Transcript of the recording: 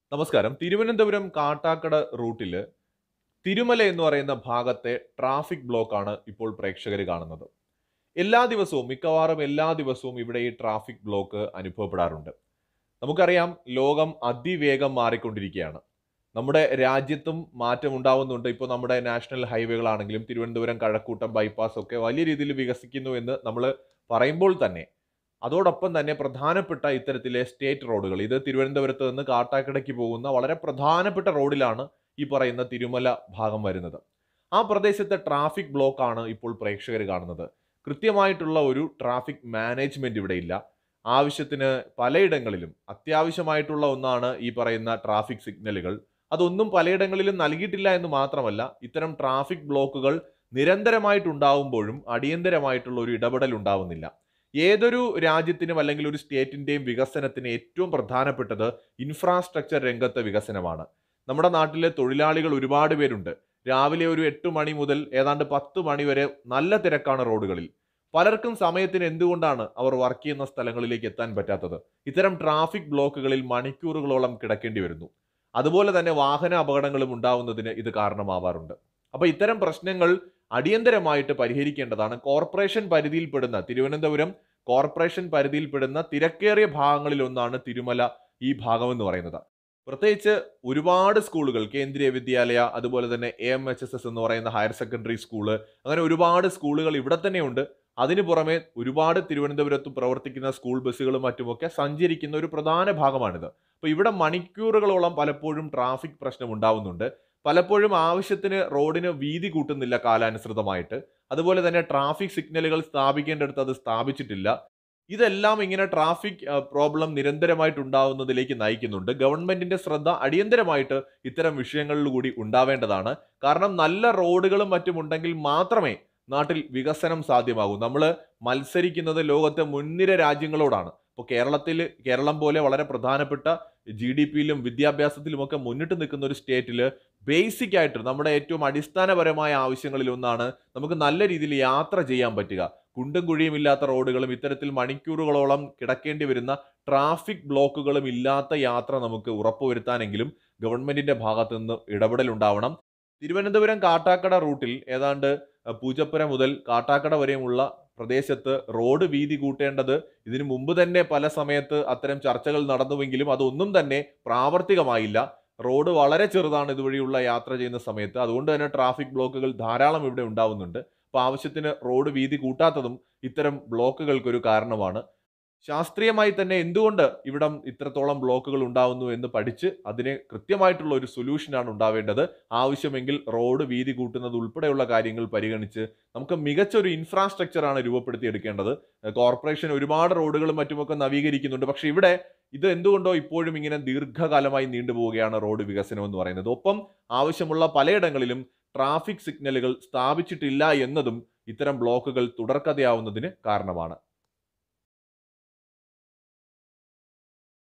നമസ്കാരം തിരുവനന്തപുരം കാട്ടാക്കട റൂട്ടില് തിരുമല എന്ന് പറയുന്ന ഭാഗത്തെ ട്രാഫിക് ബ്ലോക്കാണ് ഇപ്പോൾ പ്രേക്ഷകർ കാണുന്നത് എല്ലാ ദിവസവും മിക്കവാറും എല്ലാ ദിവസവും ഇവിടെ ഈ ട്രാഫിക് ബ്ലോക്ക് അനുഭവപ്പെടാറുണ്ട് നമുക്കറിയാം ലോകം അതിവേഗം മാറിക്കൊണ്ടിരിക്കുകയാണ് നമ്മുടെ രാജ്യത്തും മാറ്റം ഉണ്ടാവുന്നുണ്ട് ഇപ്പോൾ നമ്മുടെ നാഷണൽ ഹൈവേകളാണെങ്കിലും തിരുവനന്തപുരം കഴക്കൂട്ടം ബൈപ്പാസ് ഒക്കെ വലിയ രീതിയിൽ വികസിക്കുന്നു എന്ന് നമ്മൾ പറയുമ്പോൾ തന്നെ അതോടൊപ്പം തന്നെ പ്രധാനപ്പെട്ട ഇത്തരത്തിലെ സ്റ്റേറ്റ് റോഡുകൾ ഇത് തിരുവനന്തപുരത്ത് നിന്ന് കാട്ടാക്കടയ്ക്ക് പോകുന്ന വളരെ പ്രധാനപ്പെട്ട റോഡിലാണ് ഈ പറയുന്ന തിരുമല ഭാഗം വരുന്നത് ആ പ്രദേശത്തെ ട്രാഫിക് ബ്ലോക്ക് ആണ് ഇപ്പോൾ പ്രേക്ഷകർ കാണുന്നത് കൃത്യമായിട്ടുള്ള ഒരു ട്രാഫിക് മാനേജ്മെന്റ് ഇവിടെ ഇല്ല ആവശ്യത്തിന് പലയിടങ്ങളിലും അത്യാവശ്യമായിട്ടുള്ള ഒന്നാണ് ഈ പറയുന്ന ട്രാഫിക് സിഗ്നലുകൾ അതൊന്നും പലയിടങ്ങളിലും നൽകിയിട്ടില്ല എന്ന് മാത്രമല്ല ഇത്തരം ട്രാഫിക് ബ്ലോക്കുകൾ നിരന്തരമായിട്ടുണ്ടാവുമ്പോഴും അടിയന്തരമായിട്ടുള്ള ഒരു ഇടപെടൽ ഉണ്ടാവുന്നില്ല ഏതൊരു രാജ്യത്തിനും അല്ലെങ്കിൽ ഒരു സ്റ്റേറ്റിന്റെയും വികസനത്തിന് ഏറ്റവും പ്രധാനപ്പെട്ടത് ഇൻഫ്രാസ്ട്രക്ചർ രംഗത്തെ വികസനമാണ് നമ്മുടെ നാട്ടിലെ തൊഴിലാളികൾ ഒരുപാട് പേരുണ്ട് രാവിലെ ഒരു എട്ട് മണി മുതൽ ഏതാണ്ട് പത്ത് മണി വരെ നല്ല തിരക്കാണ് റോഡുകളിൽ പലർക്കും സമയത്തിന് എന്തുകൊണ്ടാണ് അവർ വർക്ക് ചെയ്യുന്ന സ്ഥലങ്ങളിലേക്ക് എത്താൻ പറ്റാത്തത് ഇത്തരം ട്രാഫിക് ബ്ലോക്കുകളിൽ മണിക്കൂറുകളോളം കിടക്കേണ്ടി വരുന്നു അതുപോലെ തന്നെ വാഹന അപകടങ്ങളും ഉണ്ടാവുന്നതിന് ഇത് കാരണമാവാറുണ്ട് അപ്പൊ ഇത്തരം പ്രശ്നങ്ങൾ അടിയന്തരമായിട്ട് പരിഹരിക്കേണ്ടതാണ് കോർപ്പറേഷൻ പരിധിയിൽപ്പെടുന്ന തിരുവനന്തപുരം കോർപ്പറേഷൻ പരിധിയിൽപ്പെടുന്ന തിരക്കേറിയ ഭാഗങ്ങളിൽ ഒന്നാണ് തിരുമല ഈ ഭാഗം എന്ന് പറയുന്നത് പ്രത്യേകിച്ച് ഒരുപാട് സ്കൂളുകൾ കേന്ദ്രീയ വിദ്യാലയ അതുപോലെ തന്നെ A M H S S എന്ന് പറയുന്ന ഹയർ സെക്കൻഡറി സ്കൂള് അങ്ങനെ ഒരുപാട് സ്കൂളുകൾ ഇവിടെ തന്നെയുണ്ട് അതിനു പുറമെ ഒരുപാട് തിരുവനന്തപുരത്ത് പ്രവർത്തിക്കുന്ന സ്കൂൾ ബസ്സുകളും മറ്റുമൊക്കെ സഞ്ചരിക്കുന്ന ഒരു പ്രധാന ഭാഗമാണിത് അപ്പോൾ ഇവിടെ മണിക്കൂറുകളോളം പലപ്പോഴും ട്രാഫിക് പ്രശ്നം ഉണ്ടാവുന്നുണ്ട് പലപ്പോഴും ആവശ്യത്തിന് റോഡിന് വീതി കൂട്ടുന്നില്ല കാലാനുസൃതമായിട്ട് അതുപോലെ തന്നെ ട്രാഫിക് സിഗ്നലുകൾ സ്ഥാപിക്കേണ്ടടുത്ത് അത് സ്ഥാപിച്ചിട്ടില്ല ഇതെല്ലാം ഇങ്ങനെ ട്രാഫിക് പ്രോബ്ലം നിരന്തരമായിട്ട് ഉണ്ടാവുന്നതിലേക്ക് നയിക്കുന്നുണ്ട് ഗവൺമെന്റിന്റെ ശ്രദ്ധ അടിയന്തരമായിട്ട് ഇത്തരം വിഷയങ്ങളിൽ കൂടി ഉണ്ടാവേണ്ടതാണ് കാരണം നല്ല റോഡുകളും മറ്റും ഉണ്ടെങ്കിൽ മാത്രമേ നാട്ടിൽ വികസനം സാധ്യമാകൂ നമ്മൾ മത്സരിക്കുന്നത് ലോകത്തെ മുൻനിര രാജ്യങ്ങളോടാണ് ഇപ്പോൾ കേരളത്തിൽ കേരളം പോലെ വളരെ പ്രധാനപ്പെട്ട ജി ഡി പിയിലും വിദ്യാഭ്യാസത്തിലുമൊക്കെ മുന്നിട്ട് നിൽക്കുന്ന ഒരു സ്റ്റേറ്റിൽ ബേസിക് ആയിട്ട് നമ്മുടെ ഏറ്റവും അടിസ്ഥാനപരമായ ആവശ്യങ്ങളിൽ ഒന്നാണ് നമുക്ക് നല്ല രീതിയിൽ യാത്ര ചെയ്യാൻ പറ്റുക കുണ്ടും കുഴിയും ഇല്ലാത്ത റോഡുകളും ഇത്തരത്തിൽ മണിക്കൂറുകളോളം കിടക്കേണ്ടി വരുന്ന ട്രാഫിക് ബ്ലോക്കുകളും ഇല്ലാത്ത യാത്ര നമുക്ക് ഉറപ്പുവരുത്താനെങ്കിലും ഗവൺമെന്റിന്റെ ഭാഗത്തു നിന്ന് ഇടപെടൽ ഉണ്ടാവണം തിരുവനന്തപുരം കാട്ടാക്കട റൂട്ടിൽ ഏതാണ്ട് പൂജപ്പുര മുതൽ കാട്ടാക്കട വരെയുമുള്ള പ്രദേശത്ത് റോഡ് വീതി കൂട്ടേണ്ടത് ഇതിനു മുമ്പ് തന്നെ പല സമയത്ത് അത്തരം ചർച്ചകൾ നടന്നുവെങ്കിലും അതൊന്നും തന്നെ പ്രാവർത്തികമായില്ല റോഡ് വളരെ ചെറുതാണ് ഇതുവഴിയുള്ള യാത്ര ചെയ്യുന്ന സമയത്ത് അതുകൊണ്ട് തന്നെ ട്രാഫിക് ബ്ലോക്കുകൾ ധാരാളം ഇവിടെ ഉണ്ടാവുന്നുണ്ട് അപ്പോൾ ആവശ്യത്തിന് റോഡ് വീതി കൂട്ടാത്തതും ഇത്തരം ബ്ലോക്കുകൾക്കൊരു കാരണമാണ് ശാസ്ത്രീയമായി തന്നെ എന്തുകൊണ്ട് ഇവിടം ഇത്രത്തോളം ബ്ലോക്കുകൾ ഉണ്ടാവുന്നു എന്ന് പഠിച്ച് അതിന് കൃത്യമായിട്ടുള്ള ഒരു സൊല്യൂഷനാണ് ഉണ്ടാവേണ്ടത് ആവശ്യമെങ്കിൽ റോഡ് വീതി കൂട്ടുന്നത് ഉൾപ്പെടെയുള്ള കാര്യങ്ങൾ പരിഗണിച്ച് നമുക്ക് മികച്ച ഒരു ഇൻഫ്രാസ്ട്രക്ചറാണ് രൂപപ്പെടുത്തിയെടുക്കേണ്ടത് കോർപ്പറേഷൻ ഒരുപാട് റോഡുകളും മറ്റുമൊക്കെ നവീകരിക്കുന്നുണ്ട് പക്ഷെ ഇവിടെ ഇത് എന്തുകൊണ്ടോ ഇപ്പോഴും ഇങ്ങനെ ദീർഘകാലമായി നീണ്ടുപോവുകയാണ് റോഡ് വികസനം എന്ന് പറയുന്നത് ഒപ്പം ആവശ്യമുള്ള പലയിടങ്ങളിലും ട്രാഫിക് സിഗ്നലുകൾ സ്ഥാപിച്ചിട്ടില്ല എന്നതും ഇത്തരം ബ്ലോക്കുകൾ തുടർക്കഥയാവുന്നതിന് കാരണമാണ്